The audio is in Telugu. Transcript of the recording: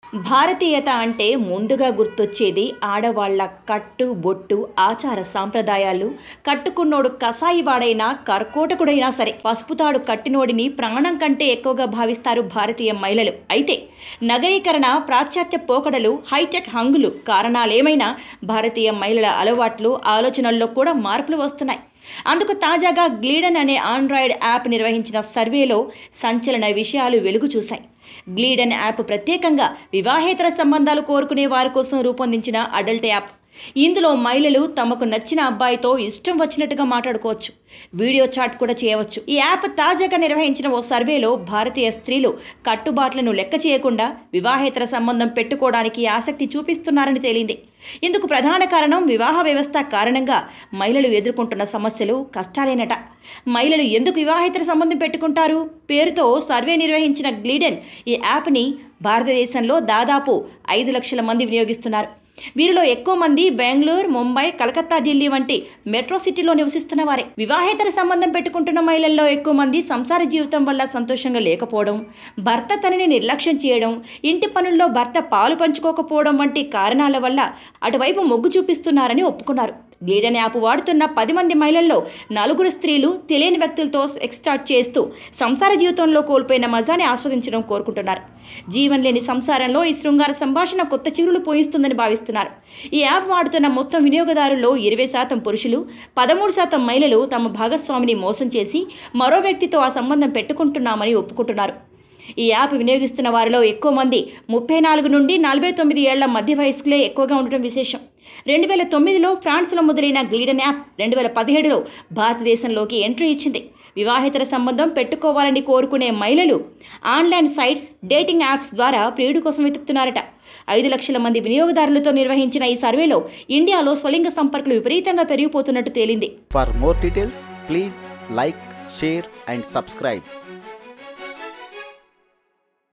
భారతీయత అంటే ముందుగా గుర్తొచ్చేది ఆడవాళ్ల కట్టు బొట్టు ఆచార సాంప్రదాయాలు కట్టుకున్నోడు కసాయి వాడైనా కర్కోటకుడైనా సరే పసుపుతాడు కట్టినోడిని ప్రాణం కంటే ఎక్కువగా భావిస్తారు భారతీయ మహిళలు అయితే నగరీకరణ పాశ్చాత్య పోకడలు హైటెక్ హంగులు కారణాలేమైనా భారతీయ మహిళల అలవాట్లు ఆలోచనల్లో కూడా మార్పులు వస్తున్నాయి అందుకు తాజాగా గ్లీడన్ అనే ఆండ్రాయిడ్ యాప్ నిర్వహించిన సర్వేలో సంచలన విషయాలు వెలుగు చూశాయి గ్లీడన్ యాప్ ప్రత్యేకంగా వివాహేతర సంబంధాలు కోరుకునే వారి కోసం రూపొందించిన అడల్ట్ యాప్ ఇందులో మహిళలు తమకు నచ్చిన అబ్బాయితో ఇష్టం వచ్చినట్టుగా మాట్లాడుకోవచ్చు వీడియో చాట్ కూడా చేయవచ్చు ఈ యాప్ తాజాగా నిర్వహించిన ఓ సర్వేలో భారతీయ స్త్రీలు కట్టుబాట్లను లెక్క చేయకుండా వివాహేతర సంబంధం పెట్టుకోవడానికి ఆసక్తి చూపిస్తున్నారని తేలింది ఇందుకు ప్రధాన కారణం వివాహ వ్యవస్థ కారణంగా మహిళలు ఎదుర్కొంటున్న సమస్యలు కష్టాలేనట మహిళలు ఎందుకు వివాహేతర సంబంధం పెట్టుకుంటారు పేరుతో సర్వే నిర్వహించిన గ్లీడెన్ ఈ యాప్ని భారతదేశంలో దాదాపు ఐదు లక్షల మంది వినియోగిస్తున్నారు వీరిలో ఎక్కువ మంది బెంగళూరు ముంబై కలకత్తా ఢిల్లీ వంటి మెట్రో సిటీలో నివసిస్తున్న వారే వివాహేతర సంబంధం పెట్టుకుంటున్న మహిళల్లో ఎక్కువ మంది సంసార జీవితం వల్ల సంతోషంగా లేకపోవడం భర్త తనని నిర్లక్ష్యం చేయడం ఇంటి పనుల్లో భర్త పాలు పంచుకోకపోవడం వంటి కారణాల వల్ల అటువైపు మొగ్గు చూపిస్తున్నారని ఒప్పుకున్నారు గ్లీడన్ యాప్ వాడుతున్న పది మంది మహిళల్లో నలుగురు స్త్రీలు తెలియని వ్యక్తులతో సెక్స్ స్టార్ట్ చేస్తూ సంసార జీవితంలో కోల్పోయిన మజాని ఆస్వాదించడం కోరుకుంటున్నారు జీవన్ లేని సంసారంలో ఈ శృంగార సంభాషణ కొత్త చిరులు పోయిస్తుందని భావిస్తున్నారు ఈ యాప్ వాడుతున్న మొత్తం వినియోగదారుల్లో ఇరవై శాతం పురుషులు పదమూడు శాతం మహిళలు తమ భాగస్వామిని మోసం చేసి మరో వ్యక్తితో ఆ సంబంధం పెట్టుకుంటున్నామని ఒప్పుకుంటున్నారు ఈ యాప్ వినియోగిస్తున్న వారిలో ఎక్కువ మంది ముప్పై నాలుగు నుండి నలభై తొమ్మిది ఏళ్ల మధ్య వయస్కులే ఎక్కువగా ఉండటం విశేషం రెండు వేల తొమ్మిదిలో ఫ్రాన్స్లో మొదలైన గ్లీడన్ యాప్ రెండు వేల పదిహేడులో భారతదేశంలోకి ఎంట్రీ ఇచ్చింది వివాహేతర సంబంధం పెట్టుకోవాలని కోరుకునే మహిళలు ఆన్లైన్ సైట్స్ డేటింగ్ యాప్స్ ద్వారా ప్రియుడి కోసం వెతుకుతున్నారట ఐదు లక్షల మంది వినియోగదారులతో నిర్వహించిన ఈ సర్వేలో ఇండియాలో స్వలింగ సంపర్కులు విపరీతంగా పెరిగిపోతున్నట్టు తేలింది For more details, please like, share, and subscribe.